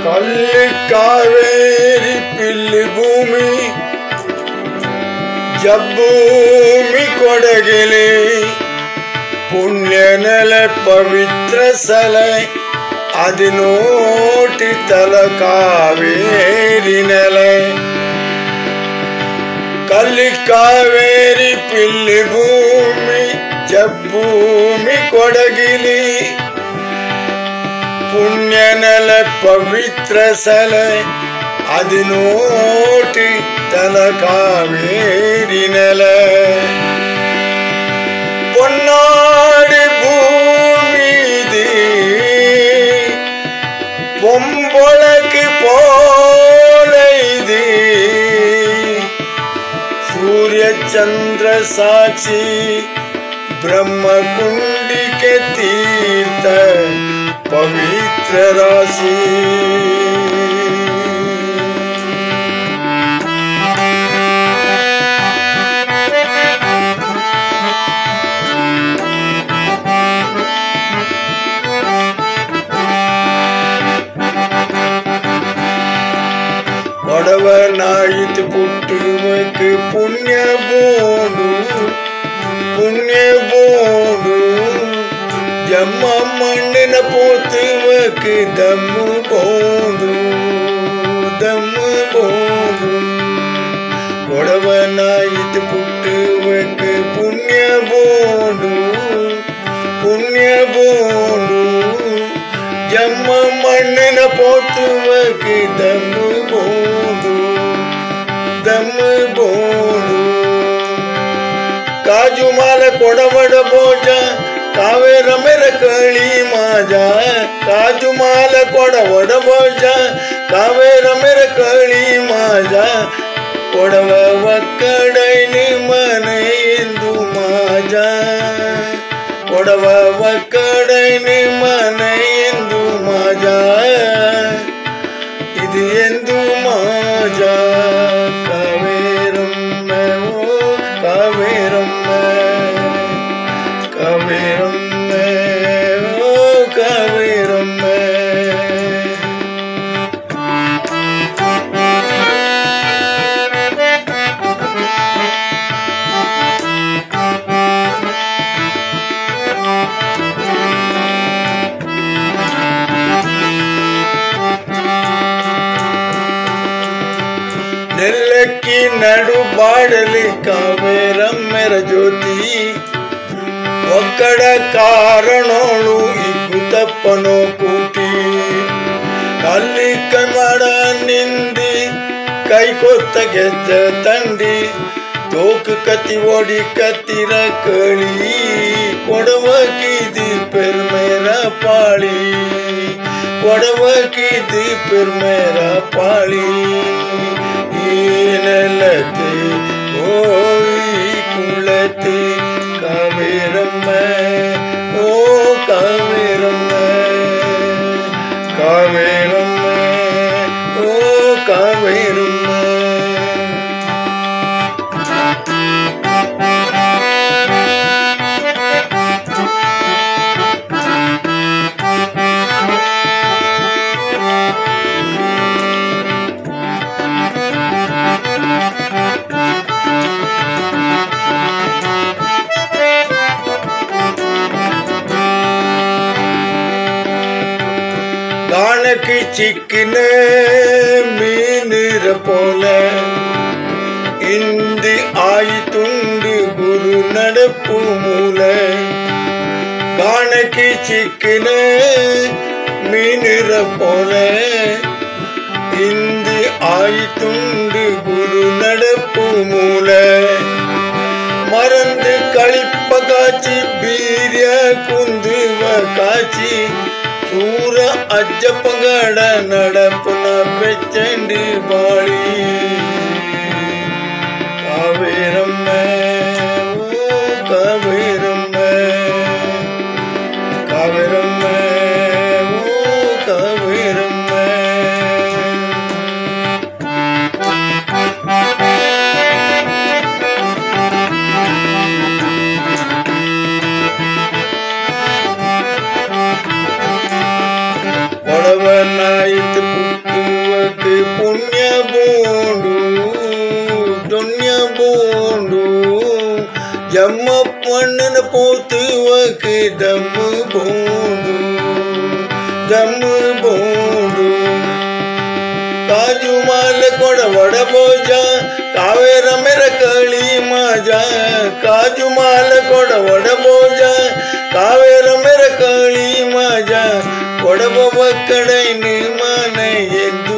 ಕಲ್ಲಿ ಕಾವೇರಿ ಪಿಲ್ಲಿ ಭೂಮಿ ಜಬ್ಬೂಮಿ ಕೊಡಗಿಲಿ ಪುಣ್ಯ ನೆಲೆ ಪವಿತ್ರ ಸಲ അതിനോട്ടി തല കാവേരി നില കല്ലിക്കാവേരി പില്ലി ഭൂമി ജഭൂമി കൊടകിലി പുണ്യനല പവിത്ര സല അതിനോട്ടി തല കാവേരി നില പൊന്നാടി ഭൂമി ഇത് பொம்பளைக்கு போல இது சூரிய சந்திர சாட்சி பிரம்ம குண்டிக்க தீர்த்த பவித்ர ராசி ಕೊಡವನಾಯಿತು ಪುಟ್ಟುವಕ್ಕೆ ಪುಣ್ಯ ಬೋಡು ಪುಣ್ಯ ಬೋಡು ಜಮ್ಮ ಮಣ್ಣಿನ ಪೋತುವಕ್ಕೆ ದಮ್ಮು ಬೋಡು ದಮ್ಮು ಬೋಡು ಕೊಡವನಾಯಿತು ಪುಟ್ಟುವಕ್ಕೆ ಪುಣ್ಯ ಬೋಡು ಪುಣ್ಯ ಬೋಡು ಜಮ್ಮ ಮಣ್ಣಿನ ಪೋತುವಕ್ಕೆ ದಮ್ಮು ಬೋಡು ದಮ್ಮು ಬೋಡು ಕಾಜು ಮಾಲ ಕೊಡಬಡ ಬೋಜ ಕಾವೇರ ಮೆರ ಕಳಿ ಮಾಜ ಕಾಜು ಮಾಲ ಕೊಡಬಡ ಬೋಜ ಕಾವೇರ ಮೆರ ಕಳಿ ಮಾಜ ಕೊಡವ ಒಕ್ಕಡೈನಿ ಮನೆ ಎಂದು ಮಾಜ ಕೊಡವ ಒಕ್ಕಡೈನಿ ಮನೆ ಎಂದು ಮಾಜ ಇದು ಎಂದು ಮಾಜ ಕಾವೇರಮ್ಮ ಓ ಕಾವೇರಮ್ಮ ಕಾವೇರಮ್ಮ ಓ ಕಾವೇರಮ್ಮ నెల్లకి నడు బాడలి కావేరమ్మెర జ్యోతి ఒక్కడ కారణోಳು ఇగ్గు తప్పనో కూటి కల్లి కమడ నింది కై కొత్త ಗೆಜ್ಜ ತಂಡಿ ತೋಕು ಕತ್ತಿ ಓಡಿ ಕತ್ತಿರ ಕಳಿ ಕೊಡವ ಕೀದಿ ಪೆರ್ಮೇರ ಪಾಳಿ ಕೊಡವ ಕೀದಿ ಪೆರ್ಮೇರ ಪಾಳಿ ಈ ನೆಲತೆ ಓಯ್ ಕುಳತೆ ಕಾವೇರಮ್ಮ ಓ ಕಾವೇರಮ್ಮ ಕಾವೇರಮ್ಮ ಓ ಕಾವೇರಮ್ಮ காணக்கு சிக்கின மீனிற போல இந்தி ஆயித்துண்டு குரு நடப்பு மூல காணக்கு சிக்கின மீனிற போல இந்தி ஆயித்துண்டு குரு நடப்பு மூல மறந்து கழிப்ப காட்சி பீரிய குந்துவ காட்சி சூர அஜப்பகட நடப்புன பெச்சண்டு பாளி காவேரம்ம ஓ காவேரம்ம காவேரம்ம ஓ காவேரம்ம ಕೊಡವನಾಯಿತು ಪೂತುವಕ್ಕೆ ದಮ್ಮು ಬೋಂಡು ದಮ್ಮು ಬೋಂಡು ಕಾಜು ಮಾಲೆ ಕೊಡ ಒಡಬೋಜ ಕಾವೇರ ಮೆರ ಕಳಿ ಮಾಜ ಕಾಜು ಮಾಲೆ ಕೊಡ ಒಡಬೋಜ ಕಾವೇರ ಮೆರ ಕಳಿ ಮಾಜ ಒಡಬ ಕಡೆ ಮನೆ ಎದ್ದು